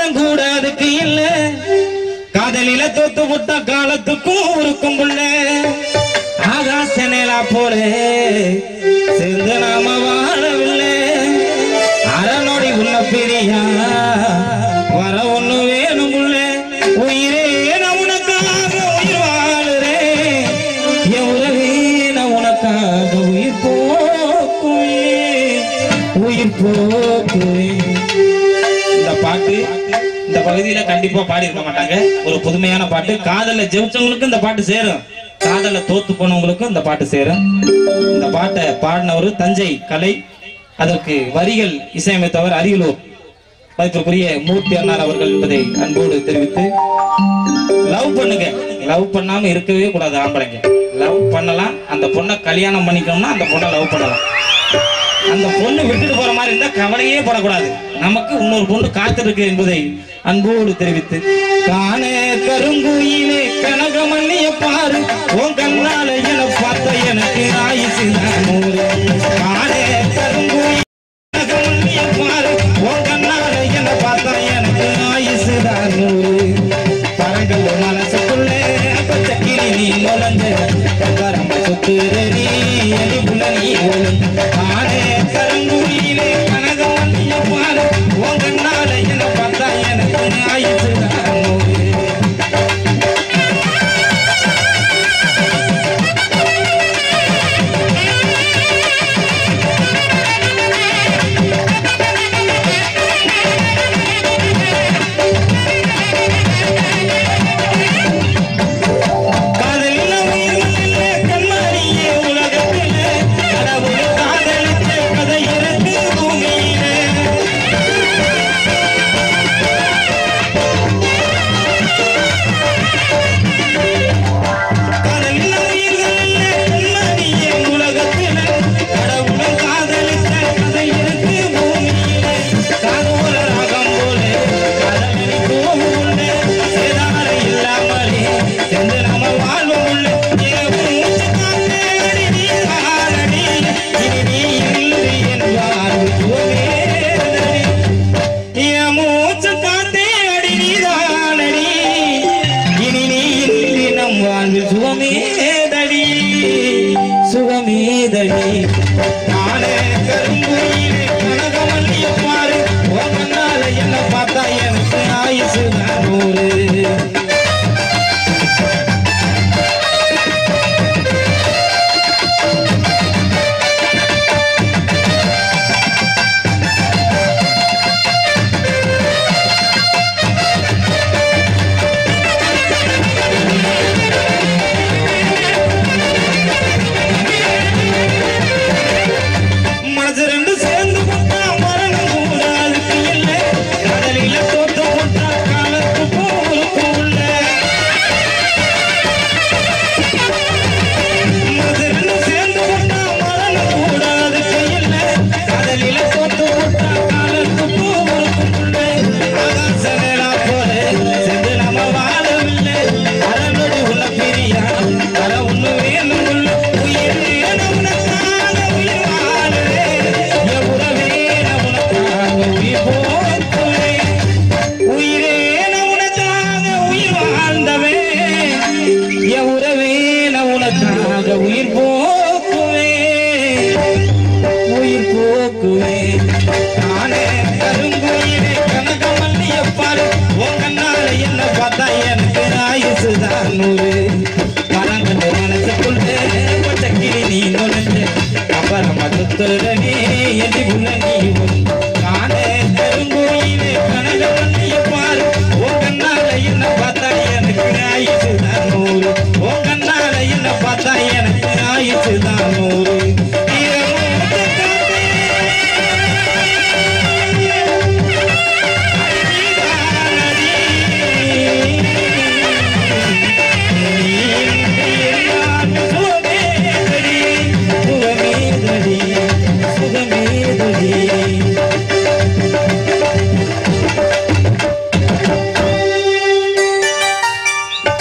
பணம் கூட அதுக்கு இல்ல காதலில தோத்து விட்ட காலத்துக்கும் இருக்கும் புள்ள ஆகாச நிலா போல சேர்ந்து நாம வாழவில்லை அரணோடி உன்ன பிரியா வர ஒண்ணு வேணும் புள்ள உயிரே நான் உனக்காக உயிர் வாழுறேன் என் உறவே நான் உனக்காக உயிர் போக்குவேன் உயிர் போக்குவேன் இந்த பாட்டு இந்த பகுதியில கண்டிப்பா பாடி இருக்க மாட்டாங்க ஒரு புதுமையான பாட்டு காதல்ல ஜெயிச்சவங்களுக்கும் இந்த பாட்டு சேரும் காதல்ல தோத்து போனவங்களுக்கும் இந்த பாட்டு சேரும் இந்த பாட்டை பாடினவர் தஞ்சை கலை அதற்கு வரிகள் இசையமைத்தவர் அரியலூர் மதிப்பிற்குரிய மூர்த்தி அண்ணார் அவர்கள் என்பதை அன்போடு தெரிவித்து லவ் பண்ணுங்க லவ் பண்ணாம இருக்கவே கூடாது ஆம்பளைங்க லவ் பண்ணலாம் அந்த பொண்ணை கல்யாணம் பண்ணிக்கணும்னா அந்த பொண்ணை லவ் பண்ணலாம் அந்த பொண்ணு விட்டுட்டு போற மாதிரி இருந்தா கவலையே படக்கூடாது நமக்கு இன்னொரு பொண்ணு காத்திருக்கு என்பதை அன்போடு தெரிவித்து காண கருங்குயிலே கனகமல்லிய பாரு உன் கண்ணால என பார்த்த எனக்கு ஆயுசு நூறு